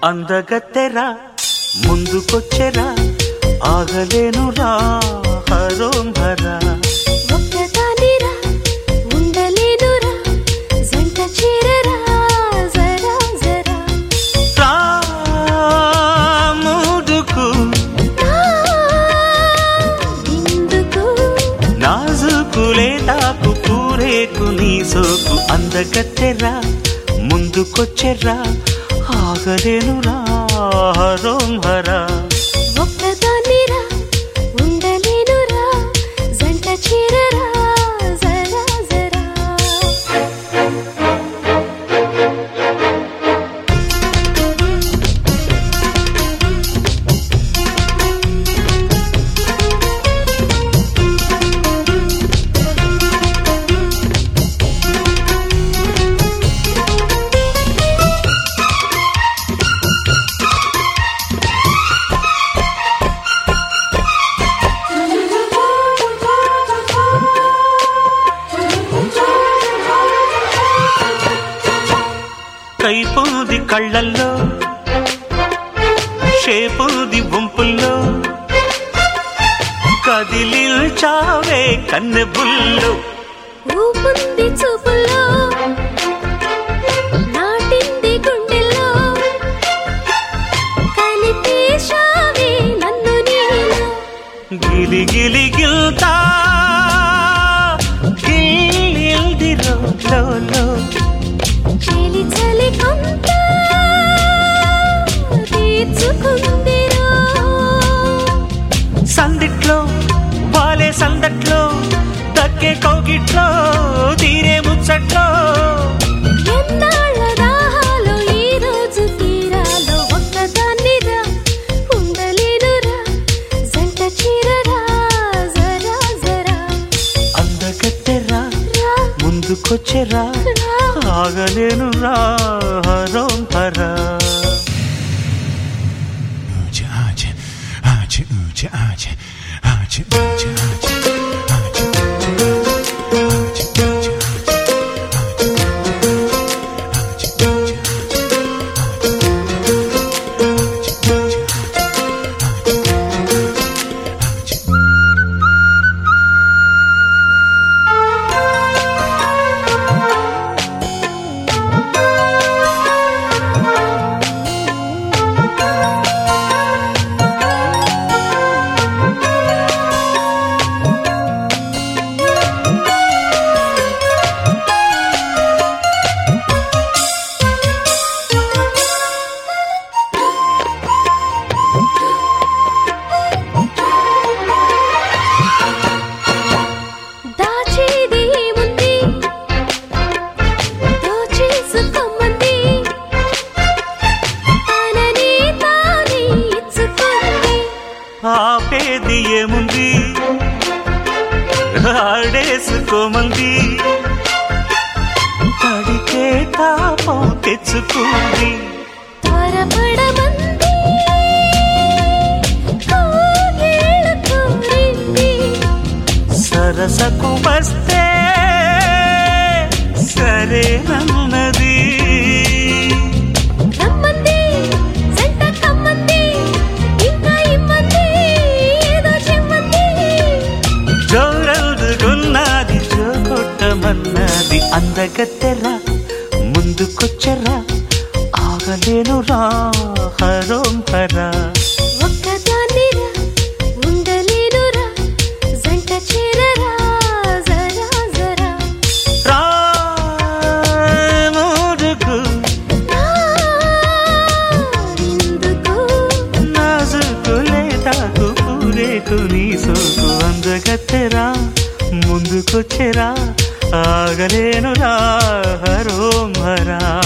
అందగత్తెరా ముందుకొచ్చెరా ఆగలేనురా హరోం హరా ఒక్కదానిరా ఉండలేనురా జంట చేరరా జరా జరా రాముడుకు నా ఇందుకు నాజుకులే తాకు పూరేకు నీ సోకు అందగత్తెరా ముందుకొచ్చెరా ఆగలేనురా హరోం హరా ఒక్కదానిరా ఉండలేనురా జంట చేరరా జరా జరా కైపోది కళ్ళల్లో షేపోది వంపుల్లో కదిలిల్చావే కన్నెబుల్లో ఊపుంది చూపుల్లో నాటింది గుండెల్లో కలిపేశావే నన్ను నీలో గిలి గిలి గిల్తా గిల్దిరో లో లో చెలి చలి కొంత తీర్చుకుందిరో సందిట్లో వాలే సందట్లో దక్కే కౌగిట్లో తీరే ముచ్చట్లో ఎన్నాళ్ళ దాహాలో ఈ రోజు తీరాలో ఒక్కదాన్నిరా ఉండలేనురా జంట చీరరా జరా జరా అందగత్తెరా రా ముందుకొచ్చెరా రా ఆగలేను రా హరోం హరా Ache, ache, ache, uche, ache, ache, uche, ache, ache, uche, ache, uche, ache, ache, uche, దాచేది ఏముంది దోచేసుకోమంది తనని తానే ఇచ్చుకుంది ఆపేది ఏముంది ఆడేసుకోమంది తడికే తాపం తెచ్చుకుంది త్వరపడమంది కోగేళ కోరింది సరసకు వస్తే సరేనన్నది రమ్మంది జంట కమ్మంది ఇంకా ఇమ్మంది ఏదో చెమ్మంది జోరదుగున్నది జోకొట్టమన్నది అందగత్తెరా ముందుకొచ్చరా ఆగలేను రా హరోం హరా ఒక్కదాన్నిరా ఉండలేనురా జంట చేరరా జరా జరా రాముడుకు నా ఇందుకు నాజుకులే తాకు పూరేకు నీ సోకు అందగత్తెరా ముందుకొచ్చెరా ఆగలేను రా హరోం హరా